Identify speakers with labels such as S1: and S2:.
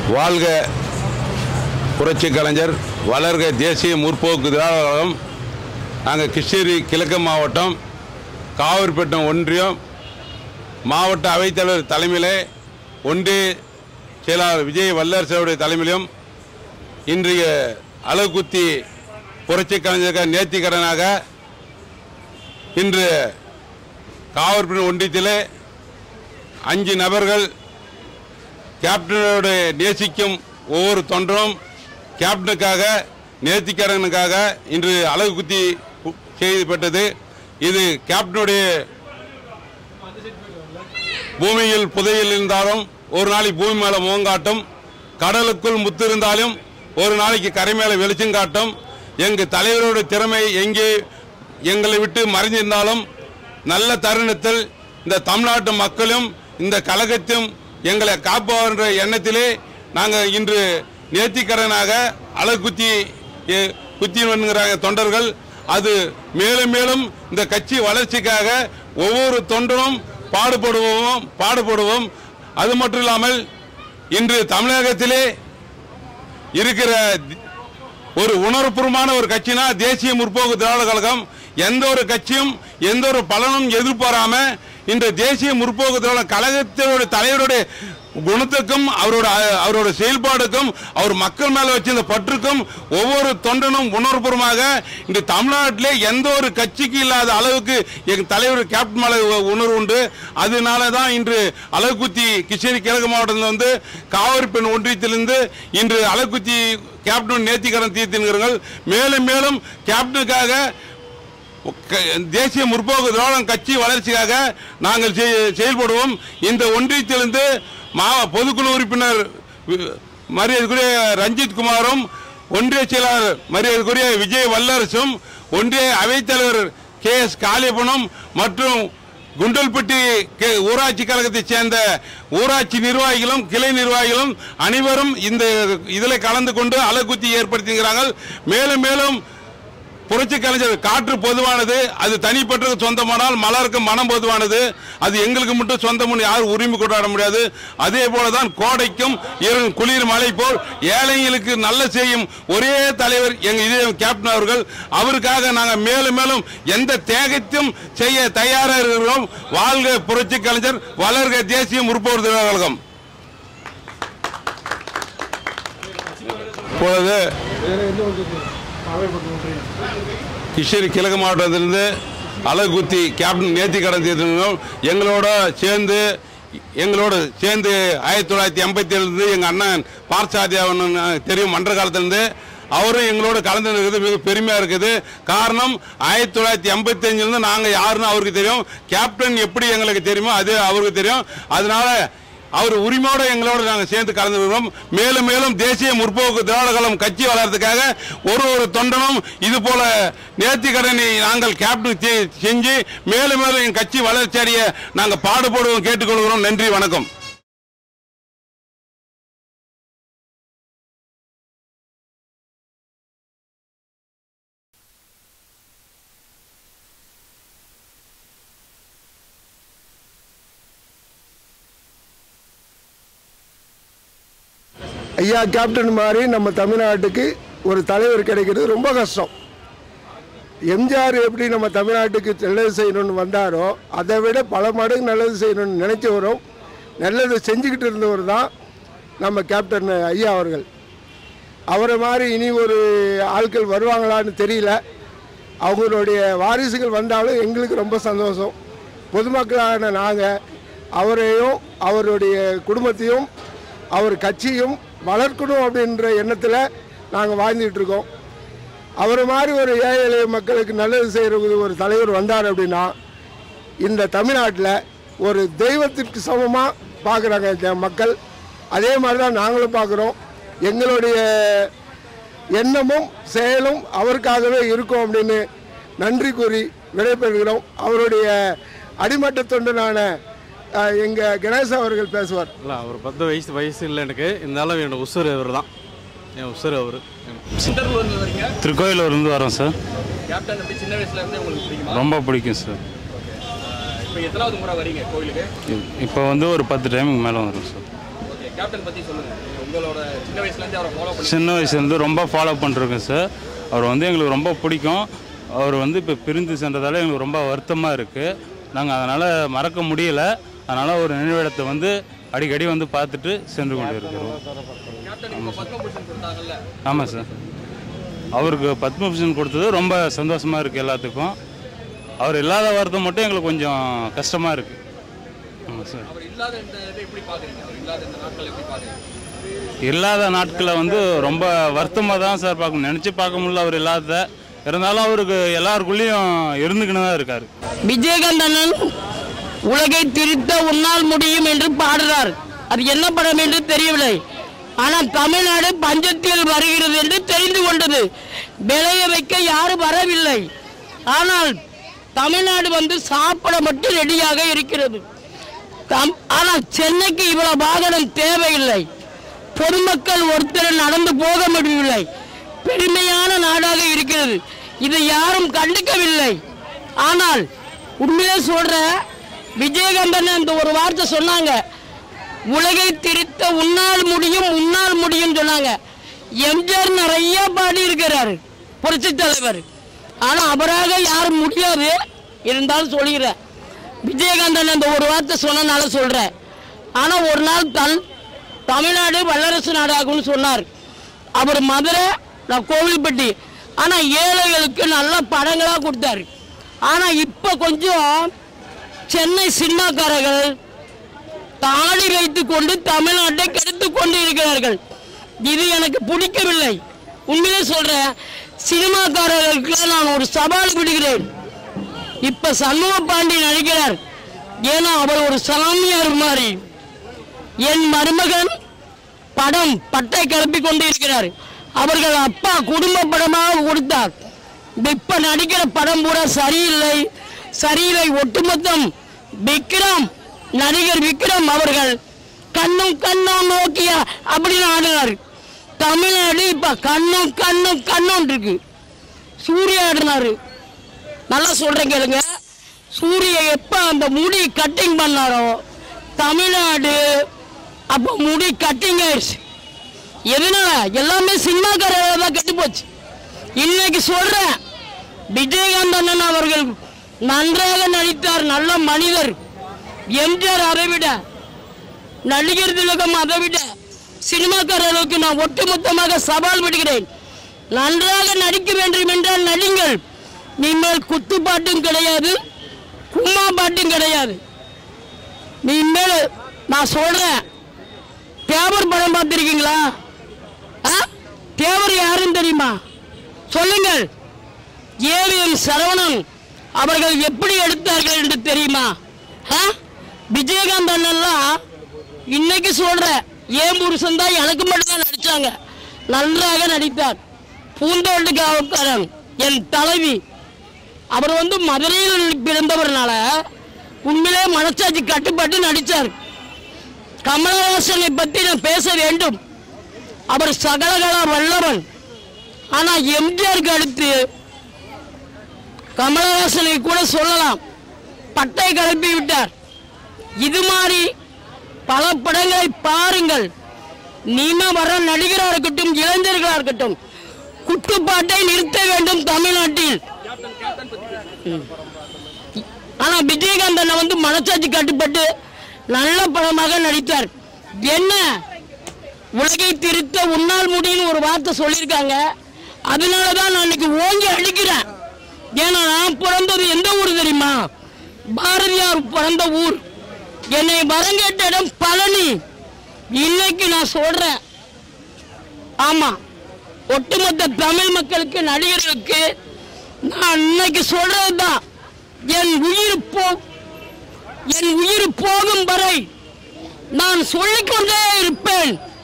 S1: வாழ்க புரட்சி கலைஞர் வளர்க தேசிய முற்போக்கு திராவிட கழகம் நாங்கள் கிருஷ்ணகிரி கிழக்கு மாவட்டம் காவிரிப்பட்டினம் ஒன்றியம் மாவட்ட அவைத்தலைவர் தலைமையிலே ஒன்றிய செயலாளர் விஜய் வல்லரசுடைய தலைமையிலும் இன்றைய அழகுத்தி புரட்சி கலைஞர்கள் நேர்த்திக்கடனாக இன்று காவிரிப்பட்டினம் ஒன்றியத்திலே அஞ்சு நபர்கள் கேப்டனோடு நேசிக்கும் ஒவ்வொரு தொண்டரும் கேப்டனுக்காக நேர்த்திக்கடனுக்காக இன்று அழகு குத்தி கு- செய்யப்பட்டது இது கேப்டனுடைய பூமியில் புதையில் இருந்தாலும் ஒரு நாளைக்கு பூமி மேல முகம் காட்டும் கடலுக்குள் முத்து இருந்தாலும் ஒரு நாளைக்கு கரை மேல வெளிச்சம் காட்டும் எங்க தலைவரோட திறமை எங்கே எங்களை விட்டு மறைந்திருந்தாலும் நல்ல தருணத்தில் இந்த தமிழ்நாட்டு மக்களும் இந்த கழகத்தையும் எங்களை காப்போம் என்ற எண்ணத்திலே நாங்கள் இன்று நேர்த்திக்கடனாக அழகு குத்தி எ- குத்தி வந்துங்கிறாங்க தொண்டர்கள் அது மேலும் மேலும் இந்த கட்சி வளர்ச்சிக்காக ஒவ்வொரு தொண்டரும் பாடுபடுவோம் பாடுபடுவோம் அது மட்டும் இல்லாமல் இன்று தமிழகத்திலே இருக்கிற தி- ஒரு உணர்வுபூர்வமான ஒரு கட்சினா தேசிய முற்போக்கு திராவிட கழகம் எந்த ஒரு கட்சியும் எந்த ஒரு பலனும் எதிர்பாராம இந்த தேசிய முற்போக்கு திராவிட கழகத்தினுடைய தலைவருடைய குணத்துக்கும் அவரோட அவரோட செயல்பாடுக்கும் அவர் மக்கள் மேல வச்சிருந்த பற்றுக்கும் ஒவ்வொரு தொண்டனும் உணர்வுபூர்வமாக இந்த தமிழ்நாட்டிலே எந்த ஒரு கட்சிக்கு இல்லாத அளவுக்கு எங்க தலைவர் கேப்டன் மேல உ- உணர்வு உண்டு அதனால தான் இன்று அழகுத்தி கிருஷ்ணகிரி கிழக்கு மாவட்டத்தில் வந்து காவிரி பெண் ஒன்றியத்திலிருந்து இன்று அழகுத்தி கேப்டன் நேர்த்திக்கடன் தீர்த்திருக்கிறார்கள் மேலும் மேலும் கேப்டனுக்காக க- தேசிய முற்போக்கு திராவிடம் கட்சி வளர்ச்சிக்காக நாங்கள் செய்- செயல்படுவோம் இந்த ஒன்றியத்திலிருந்து மா பொதுக்குழு உறுப்பினர் வி- மரியாதைக்குரிய ரஞ்சித் குமாரும் ஒன்றிய செயலாளர் மரியாதைக்குரிய விஜய் வல்லரசும் ஒன்றிய அவைத்தலைவர் கே எஸ் காளியப்பனும் மற்றும் குண்டல்பட்டி கே- ஊராட்சி கழகத்தைச் சேர்ந்த ஊராட்சி நிர்வாகிகளும் கிளை நிர்வாகிகளும் அனைவரும் இந்த இதில் கலந்து கொண்டு அலகுத்தி ஏற்படுத்துகிறார்கள் மேலும் மேலும் புரட்சி கலைஞர் காற்று பொதுவானது அது தனிப்பட்டது சொந்தமானால் மலருக்கு மனம் பொதுவானது அது எங்களுக்கு மட்டும் சொந்தம்னு யாரும் உரிமை கொண்டாட முடியாது அதே போலதான் கோடைக்கும் இரு- குளிர் மழை போல் ஏழைகளுக்கு நல்ல செய்யும் ஒரே தலைவர் எங்க இதே கேப்டன் அவர்கள் அவருக்காக நாங்கள் மேலும் மேலும் எந்த தியாகத்தையும் செய்ய தயாராக இருக்கிறோம் வாழ்க புரட்சி கலைஞர் வளர்க தேசிய முற்போர் திராவிட கழகம் இப்பொழுது கிருஷ்ணகிரி கிழக்கு மாவட்டத்திலிருந்து அழகுத்தி கேப்டன் நேர்த்தி கடன் தீர்த்தோம் எங்களோட சேர்ந்து எங்களோட சேர்ந்து ஆயிரத்தி தொள்ளாயிரத்தி எண்பத்தி ஏழுலேருந்து எங்கள் அண்ணன் பார்சாதியாவன் தெரியும் மன்ற காலத்திலேருந்து அவரும் எங்களோட கலந்து இருக்குது மிக பெருமையாக இருக்குது காரணம் ஆயிரத்தி தொள்ளாயிரத்தி எண்பத்தி அஞ்சுலேருந்து நாங்கள் யாருன்னு அவருக்கு தெரியும் கேப்டன் எப்படி எங்களுக்கு தெரியுமோ அது அவருக்கு தெரியும் அதனால அவர் உரிமையோட எங்களோட நாங்கள் சேர்ந்து கலந்து வருவோம் மேலும் மேலும் தேசிய முற்போக்கு திராவிட கழகம் கட்சி வளர்றதுக்காக ஒரு ஒரு தொண்டனும் இது போல நேர்த்தி கடனை நாங்கள் கேப்டன் செ- செஞ்சு மேலும் மேலும் என் கட்சி வளர்ச்சி அடைய நாங்கள் பாடுபடுவோம் கேட்டுக்கொள்கிறோம் நன்றி வணக்கம்
S2: ஐயா கேப்டன் மாதிரி நம்ம தமிழ்நாட்டுக்கு ஒரு தலைவர் கிடைக்கிறது ரொம்ப கஷ்டம் எம்ஜிஆர் எப்படி நம்ம தமிழ்நாட்டுக்கு நல்லது செய்யணும்னு வந்தாரோ அதை விட பல மடங்கு நல்லது செய்யணும்னு நினைச்சவரும் நல்லது செஞ்சுக்கிட்டு இருந்தவர் தான் நம்ம கேப்டன் ஐயா அவர்கள் அவரை மாதிரி இனி ஒரு ஆட்கள் வருவாங்களான்னு தெரியல அவங்களுடைய வாரிசுகள் வந்தாலும் எங்களுக்கு ரொம்ப சந்தோஷம் பொதுமக்களான நாங்கள் அவரையும் அவருடைய குடும்பத்தையும் அவர் கட்சியும் வளர்க்கணும் அப்படின்ற எண்ணத்தில் நாங்கள் வாழ்ந்துட்டு இருக்கோம் அவரை மாதிரி ஒரு ஏழை எளிய மக்களுக்கு நல்லது செய்கிற ஒரு தலைவர் வந்தார் அப்படின்னா இந்த தமிழ்நாட்டில் ஒரு தெய்வத்திற்கு சமமாக பார்க்குறாங்க மக்கள் அதே மாதிரி தான் நாங்களும் பார்க்குறோம் எங்களுடைய எண்ணமும் செயலும் அவருக்காகவே இருக்கும் அப்படின்னு நன்றி கூறி விடைபெறுகிறோம் அவருடைய அடிமட்ட தொண்டனான அஹ், எங்க கணேசன் அவர்கள் பேசுவார்
S3: இல்லை அவர் பத்து வயசு வயசு இல்லை எனக்கு இருந்தாலும் என்னோட உசுர் அவர் தான் என் உசுர் அவர்
S4: சித்தர்ல இருந்து வரீங்க
S3: திருக்கோயிலூர்லேருந்து வரோம் சார்
S4: கேப்டன் அப்படி சின்ன வயசுல இருந்தே உங்களுக்கு பிடிக்குமா
S3: ரொம்ப பிடிக்கும் சார்
S4: இப்போ எத்தனாவது முறை வரீங்க கோயிலுக்கு
S3: இப்போ வந்து ஒரு பத்து டைமுக்கு மேலே வந்துடும் சார்
S4: ஓகே கேப்டன் பத்தி சொல்லுங்க உங்க உங்களோட சின்ன வயசுல இருந்து அவரை ஃபாலோ பண்ணி
S5: சின்ன வயசுலேருந்து ரொம்ப ஃபாலோ பண்ணிருக்கேன் சார் அவர் வந்து எங்களுக்கு ரொம்ப பிடிக்கும் அவர் வந்து இப்போ பிரிந்து சென்றதால எங்களுக்கு ரொம்ப வருத்தமாக இருக்குது நாங்கள் அதனால் மறக்க முடியல அதனால் ஒரு நினைவிடத்தை வந்து அடிக்கடி வந்து பார்த்துட்டு சென்று கொண்டு இருக்கிறோம்
S4: கேப்டன் இப்போ பத்மபூஷன் கொடுத்தாங்கல்ல
S5: ஆமாம் சார் அவருக்கு பத்மபூஷன் கொடுத்தது ரொம்ப சந்தோஷமாக இருக்குது எல்லாத்துக்கும் அவர் இல்லாத வருத்தம் மட்டும் எங்களுக்கு கொஞ்சம் கஷ்டமாக இருக்குது ஆமாம் சார்
S4: அவர் இல்லாத இந்த இதை எப்படி பாக்குறீங்க அவர் இல்லாத இந்த நாட்கள் எப்படி பாக்குறீங்க
S5: இல்லாத நாட்களை வந்து ரொம்ப வருத்தமாக தான் சார் பார்க்கணும் நினச்சி பார்க்க முடியல அவர் இல்லாத இருந்தாலும் அவருக்கு எல்லாருக்குள்ளேயும் இருந்துக்கின்னு தான் இருக்கார்
S6: விஜயகாந்த் அண்ணன் உலகை திருத்த உன்னால் முடியும் என்று பாடுறார் அது என்ன படம் என்று தெரியவில்லை ஆனால் தமிழ்நாடு பஞ்சத்தில் வருகிறது என்று தெரிந்து கொண்டது விளைய வைக்க யாரும் வரவில்லை ஆனால் தமிழ்நாடு வந்து சாப்பிட மட்டும் ரெடியாக இருக்கிறது தம்- ஆனால் சென்னைக்கு இவ்வளவு வாகனம் தேவையில்லை பொதுமக்கள் ஒருத்தர் நடந்து போக முடியவில்லை பெருமையான நாடாக இருக்கிறது இதை யாரும் கண்டுக்கவில்லை ஆனால் உண்மையிலே சொல்ற விஜயகாந்தன் அந்த ஒரு வார்த்தை சொன்னாங்க உலகை திருத்த உன்னால் முடியும் உன்னால் முடியும் சொன்னாங்க எம்ஜிஆர் நிறைய பாடி இருக்கிறாரு புரட்சி தலைவர் ஆனா அவராக யாரும் முடியாது இருந்தாலும் சொல்லிக்கிறேன் விஜயகாந்தன் அந்த ஒரு வார்த்தை சொன்னனால சொல்றேன் ஆனா ஒரு நாள் தன் தமிழ்நாடு வல்லரசு நாடாகும்னு சொன்னார் அவர் மதுரை நான் கோவில்பட்டி ஆனா ஏழைகளுக்கு நல்ல படங்களா கொடுத்தாரு ஆனா இப்ப கொஞ்சம் சென்னை சினிமாக்காரர்கள் தாடி வைத்துக் கொண்டு தமிழ்நாட்டை கெடுத்துக் கொண்டு இருக்கிறார்கள் இது எனக்கு பிடிக்கவில்லை உண்மையிலே சொல்றேன் சினிமாக்காரர்களுக்கு நான் ஒரு சவால் விடுகிறேன் இப்ப சண்முக பாண்டி நடிக்கிறார் ஏன்னா அவர் ஒரு சாமியார் மாதிரி என் மருமகன் படம் பட்டை கிளப்பி கொண்டு இருக்கிறார் அவர்கள் அப்பா குடும்ப படமாக கொடுத்தார் இப்ப நடிக்கிற படம் பூரா சரியில்லை சரியில்லை ஒட்டுமொத்தம் விக்ரம் நடிகர் விக்ரம் அவர்கள் கண்ணும் கண்ணும் நோக்கியா அப்படின்னு ஆடினார் தமிழ்நாடு இப்ப கண்ணும் கண்ணும் கண்ணும் இருக்கு சூர்யா ஆடினாரு நல்லா சொல்றேன் கேளுங்க சூரிய எப்ப அந்த முடி கட்டிங் பண்ணாரோ தமிழ்நாடு அப்போ முடி கட்டிங் ஆயிடுச்சு எதனால எல்லாமே சினிமாக்காரர்கள் தான் கெட்டு போச்சு இன்னைக்கு சொல்றேன் விஜயகாந்த் அண்ணன் அவர்கள் நன்றாக நடித்தார் நல்ல மனிதர் எம்ஜிஆர் அதை விட நடிகர் திலகம் அதை விட சினிமாக்காரர்களுக்கு நான் ஒட்டுமொத்தமாக சவால் விடுகிறேன் நன்றாக நடிக்க வேண்டும் என்றால் நடிங்கள் நீமேல் குத்து பாட்டும் கிடையாது கும்மா பாட்டும் கிடையாது நீ மேல் நான் சொல்றேன் தேவர் படம் பார்த்திருக்கீங்களா ஆ? தேவர் யாருன்னு தெரியுமா சொல்லுங்கள் ஏவிஎம் சரவணன் அவர்கள் எப்படி எடுத்தார்கள் என்று தெரியுமா ஆ? விஜயகாந்த் அண்ணன்லாம் இன்னைக்கு சொல்ற ஏன் புருஷன் தான் எனக்கு மட்டும்தான் நடிச்சாங்க நன்றாக நடித்தார் பூந்தோட்டு காவக்காரன் என் தலைவி அவர் வந்து மதுரையில் பிறந்தவர்னால உண்மையிலே மனசாட்சி கட்டுப்பட்டு நடித்தார் கமலஹாசனை பற்றி நான் பேச வேண்டும் அவர் சகலகலா வல்லவன் ஆனா எம்ஜிஆருக்கு அடுத்து கமலஹாசனை கூட சொல்லலாம் பட்டை கிளப்பி விட்டார் இது மாதிரி பல படங்களை பாருங்கள் நீமா வர நடிகராக இருக்கட்டும் இளைஞர்களாக இருக்கட்டும் குட்டுப்பாட்டை நிறுத்த வேண்டும் தமிழ்நாட்டில்
S4: கேப்டன் கேப்டன் பத்தி பேசுங்க.
S6: ஆனா விஜயகாந்த் அண்ணன் வந்து மனசாட்சி கட்டுப்பட்டு நல்ல படமாக நடித்தார் என்ன உலகை திருத்த உன்னால் முடியும்னு ஒரு வார்த்தை சொல்லியிருக்காங்க அதனால தான் நான் இன்னைக்கு ஓங்கி அடிக்கிறேன் ஏன்னா நான் பிறந்தது எந்த ஊர் தெரியுமா பாரதியார் பிறந்த ஊர் என்னை வரங்கேட்ட இடம் பழனி இன்னைக்கு நான் சொல்றேன் ஆமா ஒட்டுமொத்த தமிழ் மக்களுக்கு நடிகர்களுக்கு நான் இன்னைக்கு சொல்றதுதான் என் உயிர் போ என் உயிர் போகும் வரை நான் சொல்லிக்கொண்டே இருப்பேன்